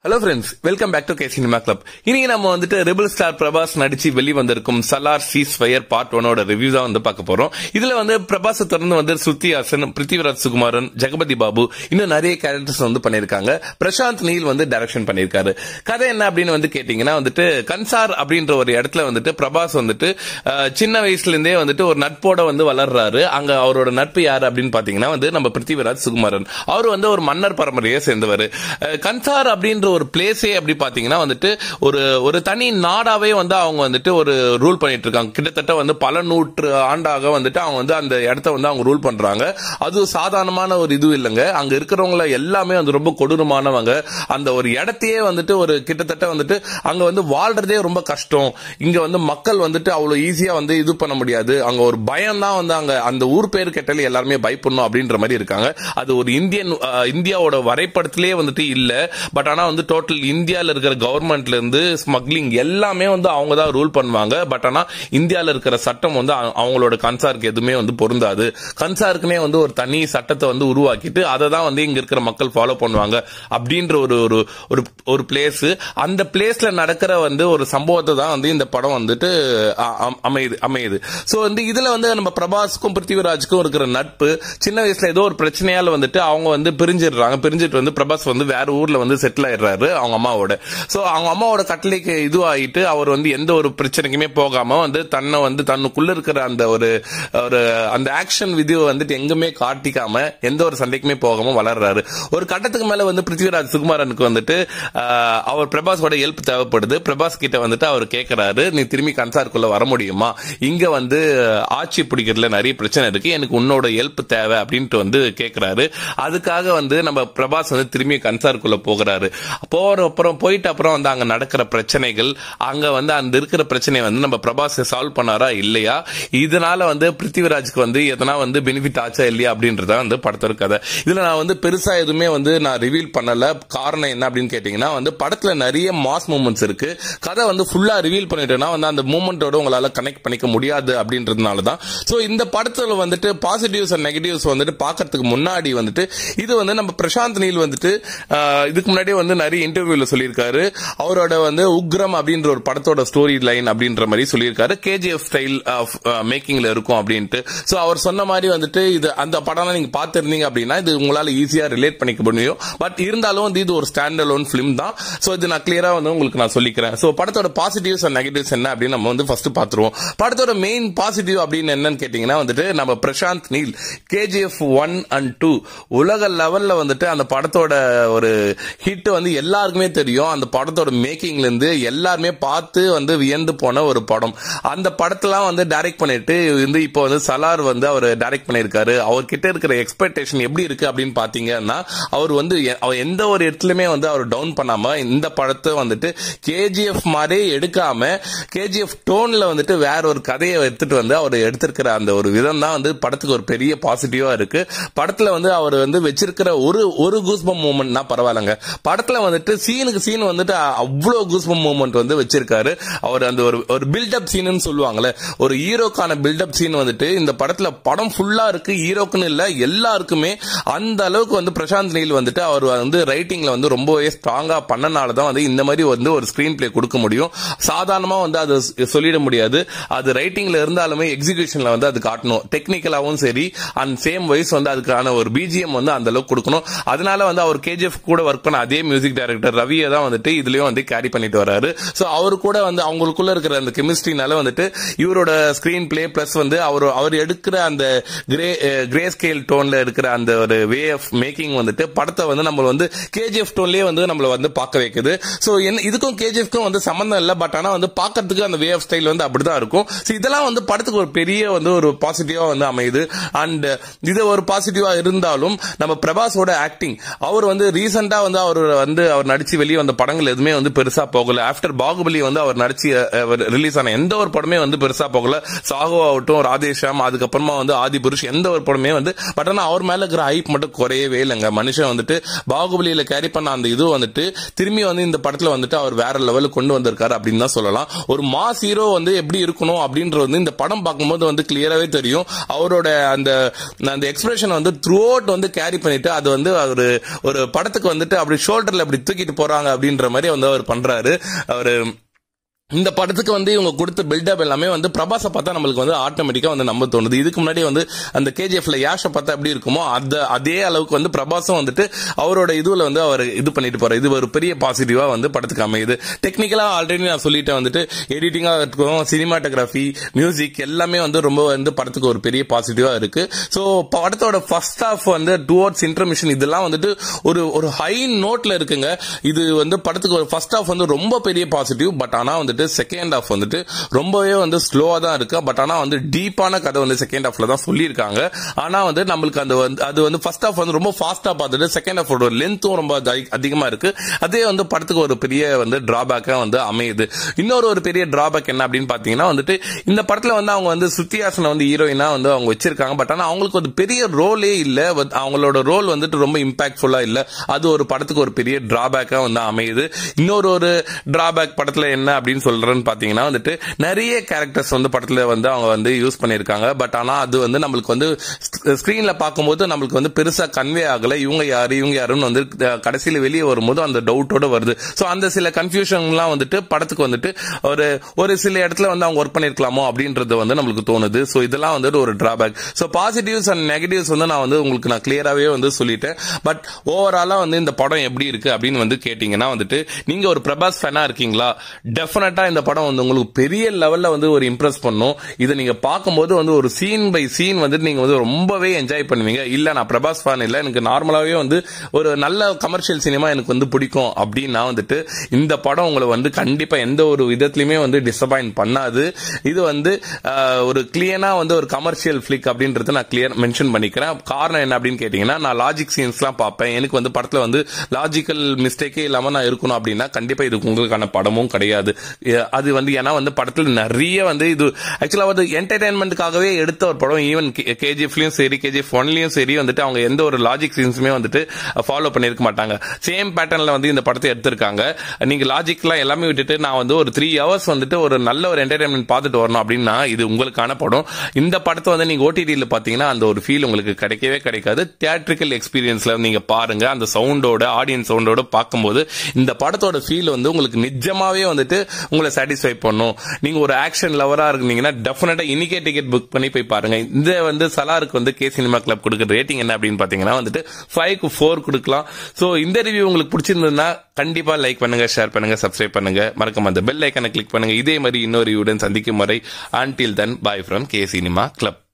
hello friends welcome back to K cinema club இன்னைக்கு நம்ம வந்துட்டு ரெபிள் ஸ்டார் பிரபாஸ் நடிச்சு வெளிவந்திருக்கும் சலார் சீஸ் ஃபயர் பார்ட் ஒனோட ரிவ்யூ தான் வந்து பார்க்க போறோம் இதுல வந்து பிரபாஸை தொடர்ந்து வந்து ஸ்ருதி ஹாசன் பிருத்திவிராஜ் சுகுமாரன் ஜெகபதி பாபு இன்னும் நிறைய கேரக்டர்ஸ் வந்து பண்ணியிருக்காங்க பிரசாந்த் நீல் வந்து டைரக்ஷன் பண்ணியிருக்காரு கதை என்ன அப்படின்னு வந்து கேட்டீங்கன்னா வந்துட்டு கன்சார் அப்படின்ற ஒரு இடத்துல வந்துட்டு பிரபாஸ் வந்துட்டு அஹ், சின்ன வயசுல இருந்தே வந்துட்டு ஒரு நட்போட வந்து வளர்றாரு அங்க அவரோட நட்பு யாரு அப்படின்னு பாத்தீங்கன்னா வந்து நம்ம பிருத்திவிராஜ் சுகுமாரன் அவர் வந்து ஒரு மன்னர் பரம்பரையை சேர்ந்தவர் அஹ், கன்சார் அப்படின்ற ஒரு பிளேஸே அப்படி பாத்தீங்கன்னா வந்துட்டு ஒரு ஒரு தனி நாடாவே வந்து அவங்க வந்துட்டு ஒரு ரூல் பண்ணிட்டு இருக்காங்க கிட்டத்தட்ட வந்து பல நூற்று ஆண்டாக வந்துட்டு அவங்க வந்து அந்த இடத்த வந்து அவங்க ரூல் பண்றாங்க அது சாதாரணமான ஒரு இது இல்லைங்க அங்க இருக்கிறவங்கள எல்லாமே வந்து ரொம்ப கொடூரமானவங்க அந்த ஒரு இடத்தையே வந்துட்டு ஒரு கிட்டத்தட்ட வந்துட்டு அங்க வந்து வாழ்றதே ரொம்ப கஷ்டம் இங்க வந்து மக்கள் வந்துட்டு அவ்வளவு ஈஸியா வந்து இது பண்ண முடியாது அங்க ஒரு பயம் தான் வந்து அங்க அந்த ஊர் பேர் கேட்டாலே எல்லாருமே பயப்படணும் அப்படின்ற மாதிரி இருக்காங்க அது ஒரு இந்தியன் அஹ், இந்தியாவோட வரைபடத்திலேயே வந்துட்டு இல்ல பட் ஆனா வந்து டோட்டல் இந்தியால இருக்கிற கவர்மெண்ட்ல இருந்து ஸ்மக்லிங் எல்லாமே வந்து அவங்க தான் ரூல் பண்ணுவாங்க பட் ஆனா இந்தியால இருக்கிற சட்டம் வந்து அ- அவங்களோட கன்சாருக்கு எதுவுமே வந்து பொருந்தாது கன்சாருக்குனே வந்து ஒரு தனி சட்டத்தை வந்து உருவாக்கிட்டு அதை தான் வந்து இங்க இருக்கிற மக்கள் ஃபாலோ பண்ணுவாங்க அப்படின்ற ஒரு ஒரு ஒரு ஒரு பிளேஸ் அந்த பிளேஸ்ல நடக்கிற வந்து ஒரு சம்பவத்தை தான் வந்து இந்த படம் வந்துட்டு அ- அ- அமையுது அமையுது சோ வந்து இதுல வந்து நம்ம பிரபாஸ்க்கும் பிருத்திவிராஜுக்கும் இருக்கிற நட்பு சின்ன வயசுல ஏதோ ஒரு பிரச்சனையால வந்துட்டு அவங்க வந்து பிரிஞ்சிடுறாங்க பிரிஞ்சிட்டு வந்து பிரபாஸ் வந்து வேற ஊர்ல வந்து செட்டில் ஆயிடுறாரு அவங்க அம்மாவோட சோ அவங்க அம்மாவோட கட்டளைக்கு இதுவாயிட்டு அவர் வந்து எந்த ஒரு பிரச்சனைக்குமே போகாம வந்து தன்னை வந்து தன்னுக்குள்ள இருக்கிற அந்த ஒரு ஒரு அந்த ஆக்ஷன் விதியை வந்துட்டு எங்குமே காட்டிக்காம எந்த ஒரு சண்டைக்குமே போகாம வளர்றாரு ஒரு கட்டத்துக்கு மேல வந்து பிருத்திவிராஜ் சுகுமாரனுக்கு வந்துட்டு ஆஹ், அவர் பிரபாஸோட ஹெல்ப் தேவைப்படுது பிரபாஸ் கிட்ட வந்துட்டு அவர் கேக்குறாரு நீ திரும்பி கன்சாருக்குள்ள வர முடியுமா இங்க வந்து ஆட்சி பிடிக்கிறதுல நிறைய பிரச்சனை இருக்கு எனக்கு உன்னோட ஹெல்ப் தேவை அப்படின்ட்டு வந்து கேக்குறாரு அதுக்காக வந்து நம்ம பிரபாஸ் வந்து திரும்பி கன்சாருக்குள்ள போகிறாரு போற அப்புறம் போயிட்டு அப்புறம் வந்து அங்க நடக்கிற பிரச்சனைகள் அங்க வந்து அந்த இருக்கிற பிரச்சனையை வந்து நம்ம பிரபாஸ் சால்வ் பண்ணாரா இல்லையா இதனால வந்து பிருத்திவிராஜ்க்கு வந்து எதனா வந்து பெனிஃபிட் ஆச்சா இல்லையா அப்படின்றத வந்து படத்தோட கதை இதுல நான் வந்து பெருசா எதுவுமே வந்து நான் ரிவீல் பண்ணல காரணம் என்ன அப்படின்னு கேட்டீங்கன்னா வந்து படத்துல நிறைய மாஸ் மூமெண்ட்ஸ் இருக்கு கதை வந்து ஃபுல்லா ரிவீல் பண்ணிட்டேன்னா வந்து அந்த மூமெண்டோட உங்களால கனெக்ட் பண்ணிக்க முடியாது அப்படின்றதுனால தான் சோ இந்த படத்துல வந்துட்டு பாசிட்டிவ்ஸ் அண்ட் நெகட்டிவ்ஸ் வந்துட்டு பாக்குறதுக்கு முன்னாடி வந்துட்டு இது வந்து நம்ம பிரசாந்த் நீல் வந்துட்டு ஆஹ், இதுக்கு முன்னாடியே வந்து நிறைய இன்டர்வியூல சொல்லியிருக்காரு அவரோட வந்து உக்ரம் அப்படின்ற ஒரு படத்தோட ஸ்டோரி லைன் அப்படின்ற மாதிரி சொல்லியிருக்காரு கேஜிஎஃப் ஸ்டைல் ஆஃப் மேக்கிங்ல இருக்கும் அப்படின்ட்டு சோ அவர் சொன்ன மாதிரி வந்துட்டு இது அந்த படம்லாம் நீங்க பார்த்திருந்தீங்க அப்படின்னா இது உங்களால ஈஸியா ரிலேட் பண்ணிக்க முடியும் பட் இருந்தாலும் வந்து இது ஒரு ஸ்டாண்ட் அலோன் பிலிம் தான் சோ இது நான் கிளியரா வந்து உங்களுக்கு நான் சொல்லிக்கிறேன் சோ படத்தோட பாசிட்டிவ்ஸ் அண்ட் நெகட்டிவ்ஸ் என்ன அப்படின்னு நம்ம வந்து ஃபர்ஸ்ட் பாத்துருவோம் படத்தோட மெயின் பாசிட்டிவ் அப்படின்னு என்னன்னு கேட்டீங்கன்னா வந்துட்டு நம்ம Prashanth Neel KGF one and two உலக லெவல்ல வந்துட்டு அந்த படத்தோட ஒரு ஹிட் வந்து எல்லாருக்குமே தெரியும் அந்த படத்தோட மேக்கிங்ல இருந்து எல்லாருமே பார்த்து வந்து வியந்து போன ஒரு படம் அந்த படத்தெல்லாம் வந்து டைரக்ட் பண்ணிட்டு வந்து இப்போ வந்து சலார் வந்து அவர் டைரக்ட் பண்ணியிருக்காரு அவர்கிட்ட இருக்கிற எக்ஸ்பெக்டேஷன் எப்படி இருக்கு அப்படின்னு பாத்தீங்கன்னா அவர் வந்து எ- அவர் எந்த ஒரு இடத்துலயுமே வந்து அவர் டவுன் பண்ணாம இந்த படத்தை வந்துட்டு கேஜிஎஃப் மாதிரியே எடுக்காம கேஜிஎஃப் டோன்ல வந்துட்டு வேற ஒரு கதையை எடுத்துட்டு வந்து அவர் எடுத்திருக்கிற அந்த ஒரு விதம் தான் வந்து படத்துக்கு ஒரு பெரிய பாசிட்டிவா இருக்கு படத்துல வந்து அவர் வந்து வச்சிருக்கிற ஒரு ஒரு கூஸ்பம் மூமெண்ட்னா பரவாயில்லைங்க படத்துல வந்துட்டு சீனுக்கு சீன் வந்துட்டு அவ்வளவு கூஸ்பம் மூமெண்ட் வந்து வச்சிருக்காரு அவர் அந்த ஒரு ஒரு பில்டப் சீனுன்னு சொல்லுவாங்கல்ல ஒரு ஹீரோக்கான பில்டப் சீன் வந்துட்டு இந்த படத்துல படம் ஃபுல்லா இருக்கு ஹீரோக்குன்னு இல்ல எல்லாருக்குமே அந்த அளவுக்கு வந்து பிரசாந்த் நீல் வந்துட்டு அவர் வந்து ரைட்டிங்ல வந்து ரொம்பவே ஸ்ட்ராங்கா பண்ணனால தான் வந்து இந்த மாதிரி வந்து ஒரு ஸ்கிரீன் பிளே கொடுக்க முடியும் சாதாரணமா வந்து அது சொல்லிட முடியாது அது ரைட்டிங்ல இருந்தாலுமே எக்ஸிகியூஷன்ல வந்து அது காட்டணும் டெக்னிக்கலாவும் சரி அண்ட் சேம் வைஸ் வந்து அதுக்கான ஒரு பிஜிஎம் வந்து அந்த அளவுக்கு கொடுக்கணும் அதனால வந்து அவர் கேஜிஎஃப் கூட ஒர்க் பண்ண அதே மியூசிக் டைரக்டர் ரவியை தான் வந்துட்டு இதுலயும் வந்து கேரி பண்ணிட்டு வராரு சோ அவர் கூட வந்து அவங்களுக்குள்ள இருக்கிற அந்த கெமிஸ்ட்ரினால வந்துட்டு இவரோட ஸ்கிரீன் பிளே பிளஸ் வந்து அவர் அவர் எடுக்கிற அந்த கிரே கிரே ஸ்கேல் டோன்ல இருக்கிற அந்த ஒரு வே ஆஃப் மேக்கிங் வந்துட்டு படத்தை வந்து நம்ம வந்து கேஜிஎஃப் டோன்லயே வந்து நம்மள வந்து பார்க்க வைக்குது சோ என்ன இதுக்கும் கேஜிஎஃப்க்கும் வந்து சம்பந்தம் இல்ல பட் ஆனா வந்து பார்க்கறதுக்கு அந்த வே ஆஃப் ஸ்டைல் வந்து அப்படிதான் இருக்கும் சோ இதெல்லாம் வந்து படத்துக்கு ஒரு பெரிய வந்து ஒரு பாசிட்டிவா வந்து அமையுது அண்ட் இது ஒரு பாசிட்டிவா இருந்தாலும் நம்ம பிரபாஸோட ஆக்டிங் அவர் வந்து ரீசெண்டா வந்து அவர் வந்து அவர் நடிச்சு வெளியே வந்த படங்கள் எதுவுமே வந்து பெருசா போகல ஆஃப்டர் பாகுபலி வந்து அவர் நடிச்சு ரிலீஸ் ஆன எந்த ஒரு படமே வந்து பெருசா போகல சாகோ ஆகட்டும் ராதேஷாம் அதுக்கப்புறமா வந்து ஆதி புருஷ் எந்த ஒரு படமே வந்து பட் ஆனா அவர் மேல இருக்கிற ஹைப் மட்டும் குறையவே இல்லைங்க மனுஷன் வந்துட்டு பாகுபலியில கேரி பண்ண அந்த இது வந்துட்டு திரும்பி வந்து இந்த படத்துல வந்துட்டு அவர் வேற லெவலுக்கு கொண்டு வந்திருக்காரு அப்படின்னு தான் சொல்லலாம் ஒரு மாஸ் ஹீரோ வந்து எப்படி இருக்கணும் அப்படின்றது வந்து இந்த படம் பார்க்கும்போது வந்து கிளியராகவே தெரியும் அவரோட அந்த அந்த எக்ஸ்பிரஷன் வந்து த்ரூ வந்து கேரி பண்ணிட்டு அது வந்து ஒரு ஒரு படத்துக்கு வந்துட்டு அப்படி ஷோல்டர்ல அப்படி அப்படி தூக்கிட்டு போறாங்க அப்படின்ற மாதிரி வந்து அவர் பண்றாரு அவரு இந்த படத்துக்கு வந்து இவங்க கொடுத்த பில்டப் எல்லாமே வந்து பிரபாஸை பார்த்தா நம்மளுக்கு வந்து ஆட்டோமேட்டிக்கா வந்து நம்ப தோணுது இதுக்கு முன்னாடி வந்து அந்த கேஜிஎஃப்ல யாஷை பார்த்தா எப்படி இருக்குமோ அந்த அதே அளவுக்கு வந்து பிரபாஸும் வந்துட்டு அவரோட இதுல வந்து அவர் இது பண்ணிட்டு போறாரு இது ஒரு பெரிய பாசிட்டிவா வந்து படத்துக்கு அமையுது டெக்னிக்கலா ஆல்ரெடி நான் சொல்லிட்டேன் வந்துட்டு எடிட்டிங்கா இருக்கட்டும் சினிமாட்டோகிராஃபி மியூசிக் எல்லாமே வந்து ரொம்ப வந்து படத்துக்கு ஒரு பெரிய பாசிட்டிவா இருக்கு ஸோ படத்தோட ஃபர்ஸ்ட் ஹாஃப் வந்து டுவோர்ட்ஸ் இன்டர்மிஷன் இதெல்லாம் வந்துட்டு ஒரு ஒரு ஹை நோட்ல இருக்குங்க இது வந்து படத்துக்கு ஒரு ஃபர்ஸ்ட் ஹாஃப் வந்து ரொம்ப பெரிய பாசிட்டிவ் பட் ஆனா வந்துட்டு செகண்ட் ஹாஃப் வந்துட்டு ரொம்பவே வந்து ஸ்லோவா தான் இருக்கு பட் ஆனா வந்து டீப்பான கதை வந்து செகண்ட் ஹாஃப்ல தான் சொல்லியிருக்காங்க ஆனா வந்து நம்மளுக்கு அந்த வந்து அது வந்து ஃபர்ஸ்ட் ஹாஃப் வந்து ரொம்ப ஃபாஸ்டா பார்த்துட்டு செகண்ட் ஹாஃபோட லென்த்தும் ரொம்ப அதி- அதிகமா இருக்கு அதே வந்து படத்துக்கு ஒரு பெரிய வந்து டிராபேக்கா வந்து அமையுது இன்னொரு ஒரு பெரிய டிராபேக் என்ன அப்படின்னு பாத்தீங்கன்னா வந்துட்டு இந்த படத்துல வந்து அவங்க வந்து சுத்தியாசனை வந்து ஹீரோயினா வந்து அவங்க வச்சிருக்காங்க பட் ஆனா அவங்களுக்கு ஒரு பெரிய ரோலே இல்ல but அவங்களோட ரோல் வந்துட்டு ரொம்ப இம்பாக்ட்ஃபுல்லா இல்ல அது ஒரு படத்துக்கு ஒரு பெரிய டிராபேக்கா வந்து அமையுது இன்னொரு ஒரு டிராபேக் படத்துல என்ன அப்படின்னு சொல்றேன்னு பாத்தீங்கன்னா வந்துட்டு நிறைய கேரக்டர்ஸ் வந்து படத்துல வந்து அவங்க வந்து யூஸ் பண்ணிருக்காங்க பட் ஆனா அது வந்து நம்மளுக்கு வந்து ஸ்கிரீன்ல பார்க்கும்போது நம்மளுக்கு வந்து பெருசா கன்வே ஆகல இவங்க யாரு இவங்க யாருன்னு வந்து அஹ், கடைசியில வெளியே வரும்போது அந்த டவுட்டோட வருது சோ அந்த சில கன்ஃபியூஷன்லாம் வந்துட்டு படத்துக்கு வந்துட்டு ஒரு ஒரு சில இடத்துல வந்து அவங்க ஒர்க் பண்ணிருக்கலாமோ அப்படின்றது வந்து நம்மளுக்கு தோணுது சோ இதெல்லாம் வந்துட்டு ஒரு drawback so positives and negatives வந்து நான் வந்து உங்களுக்கு நான் கிளியராகவே வந்து சொல்லிட்டேன் பட் ஓவராலா வந்து இந்த படம் எப்படி இருக்கு அப்படின்னு வந்து கேட்டீங்கன்னா வந்துட்டு நீங்க ஒரு பிரபாஸ் ஃபேனா இருக்கீங்களா டெஃபினட்டா இந்த படம் வந்து உங்களுக்கு பெரிய லெவல்ல வந்து ஒரு இம்ப்ரெஸ் பண்ணும் இதை நீங்க பார்க்கும்போது வந்து ஒரு சீன் பை சீன் வந்துட்டு நீங்க வந்து ரொம்பவே என்ஜாய் பண்ணுவீங்க இல்ல நான் பிரபாஸ் ஃபேன் இல்ல எனக்கு நார்மலாவே வந்து ஒரு நல்ல கமர்ஷியல் சினிமா எனக்கு வந்து பிடிக்கும் அப்படின்னா வந்துட்டு இந்த படம் உங்களை வந்து கண்டிப்பா எந்த ஒரு விதத்திலுமே வந்து டிசப்பாயிண்ட் பண்ணாது இது வந்து ஆஹ், ஒரு கிளியனா வந்து ஒரு கமர்ஷியல் ஃபிளிக் அப்படின்றத நான் கிளியர் மென்ஷன் பண்ணிக்கிறேன் காரணம் என்ன அப்படின்னு கேட்டீங்கன்னா நான் லாஜிக் சீன்ஸ்லாம் பார்ப்பேன் எனக்கு வந்து படத்துல வந்து லாஜிக்கல் மிஸ்டேக்கே இல்லாம நான் இருக்கணும் அப்படின்னா கண்டிப்பா இது உங்களுக்கான படமும் கிடையாது எ- அது வந்து ஏன்னா வந்து படத்துல நிறைய வந்து இது ஆக்சுவலா வந்து என்டர்டைன்மெண்ட்டுக்காகவே எடுத்த ஒரு படம் ஈவன் கேஜிஎஃப்லயும் சரி கேஜிஎஃப் ஒன்லயும் சரி வந்துட்டு அவங்க எந்த ஒரு லாஜிக் சீன்ஸுமே வந்துட்டு ஃபாலோ பண்ணிருக்க மாட்டாங்க சேம் பேட்டர்ன்ல வந்து இந்த படத்தை எடுத்திருக்காங்க நீங்க லாஜிக்லாம் எல்லாமே விட்டுட்டு நான் வந்து ஒரு த்ரீ ஹவர்ஸ் வந்துட்டு ஒரு நல்ல ஒரு என்டர்டைன்மெண்ட் பார்த்துட்டு வரணும் அப்படின்னா இது உங்களுக்கான படம் இந்த படத்தை வந்து நீங்க ஓடிடியில் பாத்தீங்கன்னா அந்த ஒரு ஃபீல் உங்களுக்கு கிடைக்கவே கிடைக்காது தியேட்ரிக்கல் எக்ஸ்பீரியன்ஸ்ல நீங்க பாருங்க அந்த சவுண்டோட ஆடியன்ஸ் சவுண்டோட பார்க்கும்போது இந்த படத்தோட ஃபீல் வந்து உங்களுக்கு நிஜமாவே வந்துட்டு உங்களை சாட்டிஸ்ஃபை பண்ணும் நீங்க ஒரு ஆக்ஷன் லவரா இருந்தீங்கன்னா டெஃபினட்டா இன்னைக்கே டிக்கெட் புக் பண்ணி போய் பாருங்க இந்த வந்து சலாருக்கு வந்து கே சினிமா கிளப் கொடுக்குற ரேட்டிங் என்ன அப்படின்னு பாத்தீங்கன்னா வந்துட்டு ஃபைவ்க்கு ஃபோர் கொடுக்கலாம் சோ இந்த ரிவ்யூ உங்களுக்கு பிடிச்சிருந்ததுன்னா கண்டிப்பா லைக் பண்ணுங்க ஷேர் பண்ணுங்க சப்ஸ்கிரைப் பண்ணுங்க மறக்காம அந்த பெல் ஐக்கனை கிளிக் பண்ணுங்க இதே மாதிரி இன்னொரு ரிவ்யூடன் சந்திக்கும் வரை until then bye from K cinema club